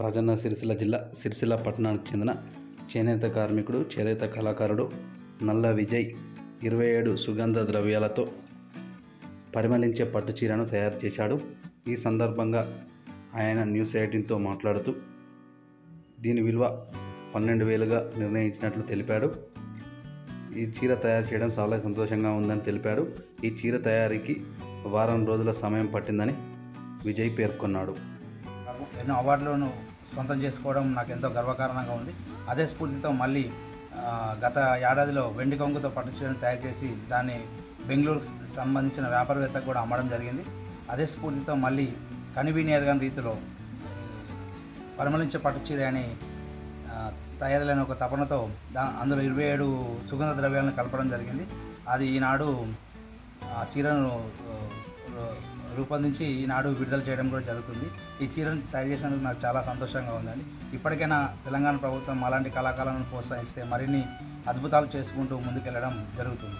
రాజన్న సిరిసిల్ల జిల్లా సిరిసిల్ల పట్టణానికి చెందిన చేనేత కార్మికుడు చేనేత కళాకారుడు నల్ల విజయ్ ఇరవై ఏడు సుగంధ ద్రవ్యాలతో పరిమళించే పట్టు చీరను తయారు చేశాడు ఈ సందర్భంగా ఆయన న్యూస్ ఎయిటీన్తో మాట్లాడుతూ దీని విలువ పన్నెండు వేలుగా నిర్ణయించినట్లు తెలిపాడు ఈ చీర తయారు చేయడం చాలా సంతోషంగా ఉందని తెలిపాడు ఈ చీర తయారీకి వారం రోజుల సమయం పట్టిందని విజయ్ పేర్కొన్నాడు ఎన్నో అవార్డులను సొంతం చేసుకోవడం నాకు ఎంతో గర్వకారణంగా ఉంది అదే స్ఫూర్తితో మళ్ళీ ఆ, గత ఏడాదిలో వెండి కొంగుతో పట్టు చీరను తయారు చేసి దాన్ని బెంగళూరుకు సంబంధించిన వ్యాపారవేత్తకు కూడా అమ్మడం జరిగింది అదే స్ఫూర్తితో మళ్ళీ కనివినియర్గాని రీతిలో పరిమళించే పట్టు చీర అని ఆ, తయారైన ఒక తపనతో దా అందులో ఇరవై ఏడు సుగంధ ద్రవ్యాలను కలపడం జరిగింది అది ఈనాడు ఆ చీరను ఆ, రూ- రూపొందించి ఈనాడు విడుదల చేయడం కూడా జరుగుతుంది ఈ చీరను తయారు చేసినందుకు నాకు చాలా సంతోషంగా ఉందండి ఇప్పటికైనా తెలంగాణ ప్రభుత్వం అలాంటి కళాకారులను ప్రోత్సహిస్తే మరిన్ని అద్భుతాలు చేసుకుంటూ ముందుకెళ్ళడం జరుగుతుంది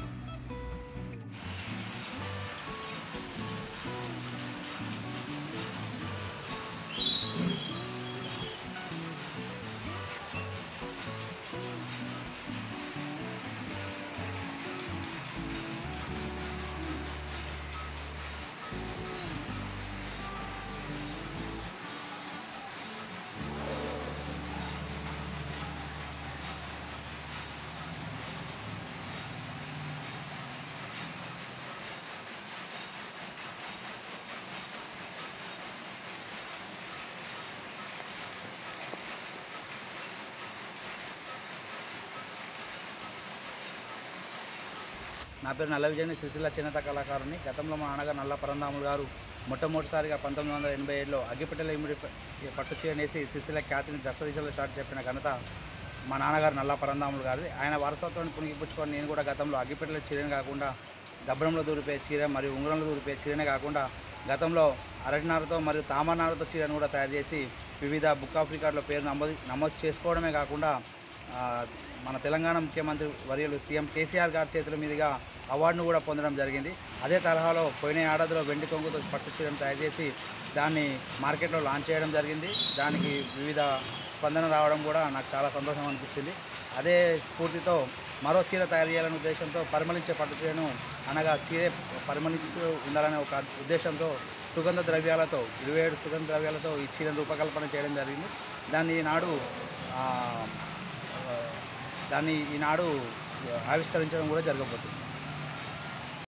నా పేరు నల్ల విజయని సిరిసిల్ల చేనేత కళాకారుని గతంలో మా నాన్నగారు నల్ల పరందాములు గారు మొట్టమొదటిసారిగా పంతొమ్మిది వందల ఎనభై ఏడులో అగ్గిపెట్టెల ఇమిడి ప- పట్టు చీరనేసి సిరిసిల్ల ఖ్యాతిని దశ దిశలో చాటి చెప్పిన ఘనత మా నాన్నగారు నల్ల పరందాములు గారి ఆయన వారసత్వాన్ని పుణిగిపుచ్చుకొని నేను కూడా గతంలో అగ్గిపెట్టెల చీరని కాకుండా దబ్బరంలో దూరిపోయే చీర మరియు ఉంగరంలో దూరిపోయే చీరనే కాకుండా గతంలో అరటినారతో మరియు తామరనారతో చీరను కూడా తయారు చేసి వివిధ బుక్ ఆఫ్ రికార్డులో పేరు నమోదు నమోదు చేసుకోవడమే కాకుండా ఆ, మన తెలంగాణ ముఖ్యమంత్రి వర్యులు సీఎం కేసీఆర్ గారి చేతుల మీదుగా అవార్డును కూడా పొందడం జరిగింది అదే తరహాలో పోయిన ఏడాదిలో వెండి కొంగుతో పట్టు చీరను తయారు చేసి దాన్ని మార్కెట్లో లాంచ్ చేయడం జరిగింది దానికి వివిధ స్పందన రావడం కూడా నాకు చాలా సంతోషం అనిపించింది అదే స్ఫూర్తితో మరో చీర తయారు చేయాలనే ఉద్దేశంతో పరిమళించే పట్టు చీరను అనగా చీర పరిమళిస్తూ ఉండాలనే ఒక ఉద్దేశంతో సుగంధ ద్రవ్యాలతో ఇరవై ఏడు సుగంధ ద్రవ్యాలతో ఈ చీరను రూపకల్పన చేయడం జరిగింది దాన్ని ఈనాడు ఆ, దాన్ని ఈనాడు ఆవిష్కరించడం కూడా జరగబోతుంది